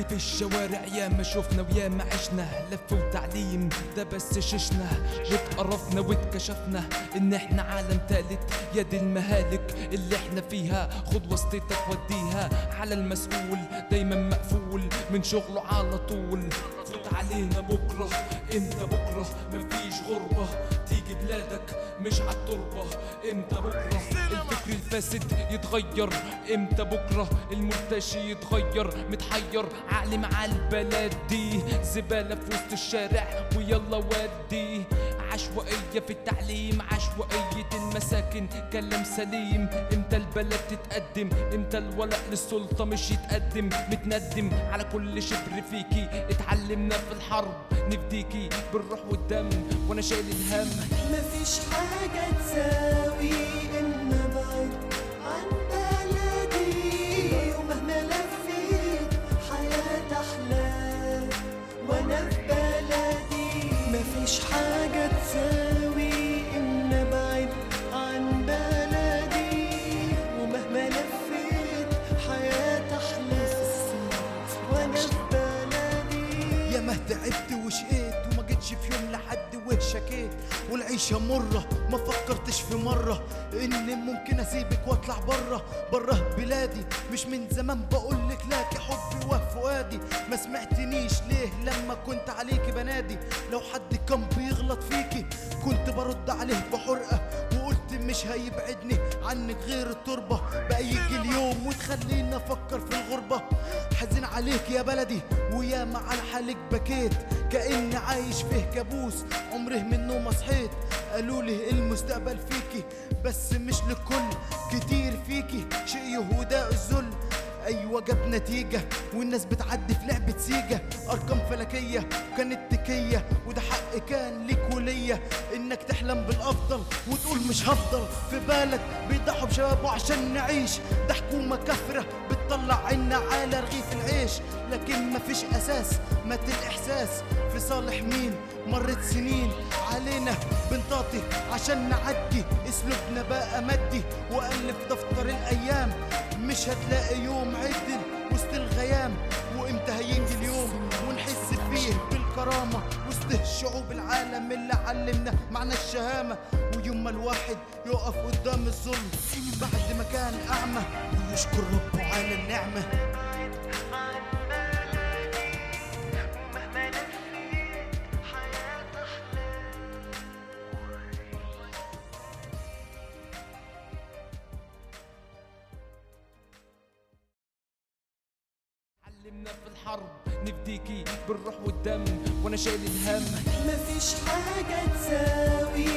في الشوارع ياما شفنا وياما عشنا لف وتعليم ده بس ششنا واتقرفنا واتكشفنا ان احنا عالم تالت يا دي المهالك اللي احنا فيها خد وسطيتك وديها على المسؤول دايما مقفول من شغله على طول فوت علينا بكرة امتى بكرة مفيش غربة تيجي بلادك مش عالتربة امتى بكرة الفكر الفاسد يتغير امتى بكرة المرتشي يتغير متحير عقلي مع البلد دي زبالة في وسط الشارع ويلا ودي عشوائية في التعليم عشوائية المساكن كلام سليم امتى البلد تتقدم امتى الولاء للسلطة مش يتقدم متندم على كل شبر فيكي اتعلمنا في الحرب نفديكي بالروح والدم وانا شايل الهم مفيش حاجة تساوي إن أبعد عن بلدي ومهما لفيت حياة أحلى وأنا في بلدي مفيش حاجة تساوي إن أبعد عن بلدي ومهما لفيت حياة أحلى وأنا في بلدي يا ما تعبت وشقيت وما جيتش في يوم لحد وشكيت والعيشة مرة ما فكرتش في مرة ان ممكن اسيبك واطلع برة برة بلادي مش من زمان بقولك لك حبي وفؤادي ما سمعتنيش ليه لما كنت عليكي بنادي لو حد كان بيغلط فيكي كنت برد عليه بحرقة وقلت مش هيبعدني عنك غير التربة بقى يجي اليوم وتخليني افكر في الغربة حزين عليك يا بلدي ويا مع حالك بكيت كأني عايش فيه كابوس عمره منه ما صحيت قالوا لي المستقبل فيكي بس مش للكل كتير فيكي شيء يهودا الذل ايوه جاب نتيجة والناس بتعدي في لعبة سيجا ارقام فلكية وكانت تكية وده حق كان ليك وليا انك تحلم بالافضل وتقول مش هفضل في بالك بيضحوا بشبابه عشان نعيش ده حكومة كافرة بتطلع عنا على رغيف العيش لكن مفيش اساس مات الاحساس في صالح مين مرت سنين علينا بنطاطي عشان نعدي اسلوبنا بقى مادي والف دفتر الايام مش هتلاقي يوم عدل وسط الغيام وامتى هيجي اليوم ونحس فيه بالكرامة وسط شعوب العالم اللي علمنا معنى الشهامة ويوم ما الواحد يقف قدام الظلم بعد ما كان أعمى ويشكر ربه على النعمة علمنا في الحرب نفديكي بالروح والدم وانا شايل الهم مفيش حاجة تساوي